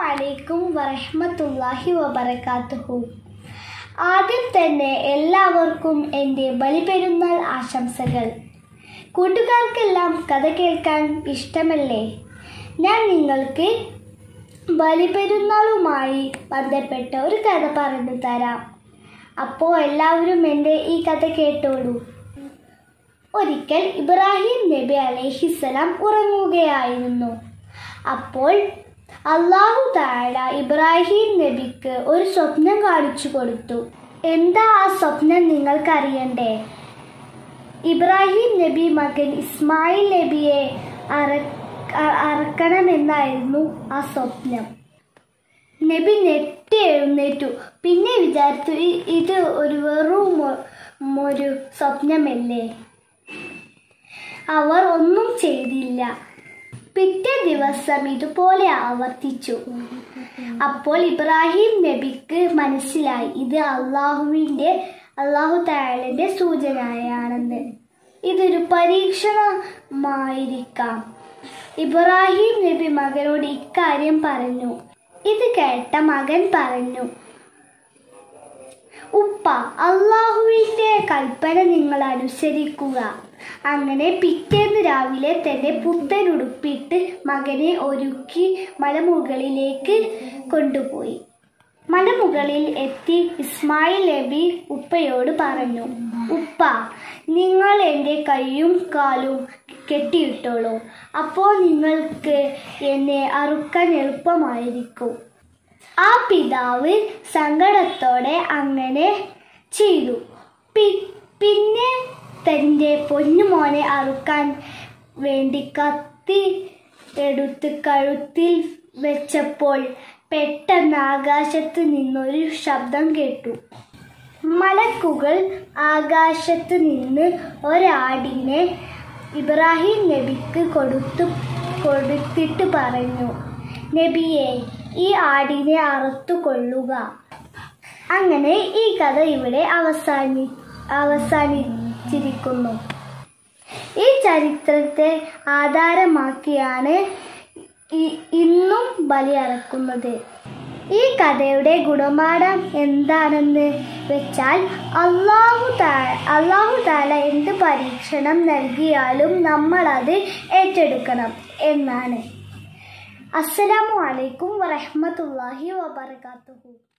അലൈക്കും വറഹ്മത്തുള്ളാഹി വബറകാതുഹു ആദ്യം തന്നെ എല്ലാവർക്കും എൻ്റെ ബലിപെരുന്നാൾ ആശംസകൾ കൂട്ടുകാർക്കെല്ലാം കഥ കേൾക്കാൻ ഇഷ്ടമല്ലേ ഞാൻ നിങ്ങൾക്ക് ബലിപെരുന്നാളുമായി ബന്ധപ്പെട്ട ഒരു കഥ പറഞ്ഞു തരാം അപ്പോൾ എല്ലാവരും എൻ്റെ ഈ കഥ കേട്ടോളൂ ഒരിക്കൽ ഇബ്രാഹിം നബി അലൈഹിസ്സലാം ഉറങ്ങുകയായിരുന്നു അപ്പോൾ അള്ളാഹു താഴ ഇബ്രാഹിം നബിക്ക് ഒരു സ്വപ്നം കാണിച്ചു കൊടുത്തു എന്താ ആ സ്വപ്നം നിങ്ങൾക്കറിയണ്ടേ ഇബ്രാഹിം നബി മകൻ ഇസ്മായിൽ നബിയെ അറ അ- അറക്കണമെന്നായിരുന്നു ആ സ്വപ്നം നബി നെട്ടി എഴുന്നേറ്റു പിന്നെ വിചാരിച്ചു "ഇ- ഇത് ഒരു വെറും ഒ- ഒരു സ്വപ്നമല്ലേ അവർ ഒന്നും ചെയ്തില്ല പിറ്റേ ദിവസം ഇതുപോലെ ആവർത്തിച്ചു അപ്പോൾ ഇബ്രാഹിം നബിക്ക് മനസ്സിലായി ഇത് അള്ളാഹുവിൻ്റെ അള്ളാഹു തായാലിൻ്റെ സൂചനയാണെന്ന് ഇതൊരു പരീക്ഷണമായിരിക്കാം ഇബ്രാഹിം നബി മകനോട് ഇക്കാര്യം പറഞ്ഞു ഇത് കേട്ട മകൻ പറഞ്ഞു ഉപ്പ അള്ളാഹുവിൻ്റെ കൽപ്പന നിങ്ങൾ അനുസരിക്കുക അങ്ങനെ പിറ്റേന്ന് രാവിലെ തന്നെ പുത്തൻ ഉടുപ്പിട്ട് മകനെ ഒരുക്കി മലമുകളിലേക്ക് കൊണ്ടുപോയി മലമുകളിൽ എത്തി ഇസ്മായിൽ നബി ഉപ്പയോട് പറഞ്ഞു ഉപ്പ നിങ്ങൾ എൻ്റെ കൈയും കാലും കെട്ടിയിട്ടോളൂ അപ്പോൾ നിങ്ങൾക്ക് എന്നെ അറുക്കാൻ എളുപ്പമായിരിക്കും ആ പിതാവ് സങ്കടത്തോടെ അങ്ങനെ ചെയ്തു പി- പിന്നെ തൻ്റെ പൊന്നുമോനെ അറുക്കാൻ വേണ്ടി കത്തി എടുത്ത് കഴുത്തിൽ വെച്ചപ്പോൾ പെട്ടെന്ന് ആകാശത്ത് നിന്നൊരു ശബ്ദം കേട്ടു മലക്കുകൾ ആകാശത്ത് നിന്ന് ഒരാടിനെ ഇബ്രാഹിം നബിക്ക് കൊടുത്തു കൊടുത്തിട്ട് പറഞ്ഞു നബിയെ ഈ ആടിനെ അറുത്തു കൊള്ളുക അങ്ങനെ ഈ കഥ ഇവിടെ അവസാനി അവസാനിച്ചിരിക്കുന്നു ഈ ചരിത്രത്തെ ആധാരമാക്കിയാണ് ഇ- ഇന്നും ബലിയറക്കുന്നത് ഈ കഥയുടെ ഗുണപാഠം എന്താണെന്ന് വെച്ചാൽ അള്ളാഹു താ അള്ളാഹു താല എന്ത് പരീക്ഷണം നൽകിയാലും നമ്മളത് ഏറ്റെടുക്കണം എന്നാണ് അസ്സലാമു അലൈക്കും വറഹ്മത്തുള്ളാഹി വബറകാതുഹു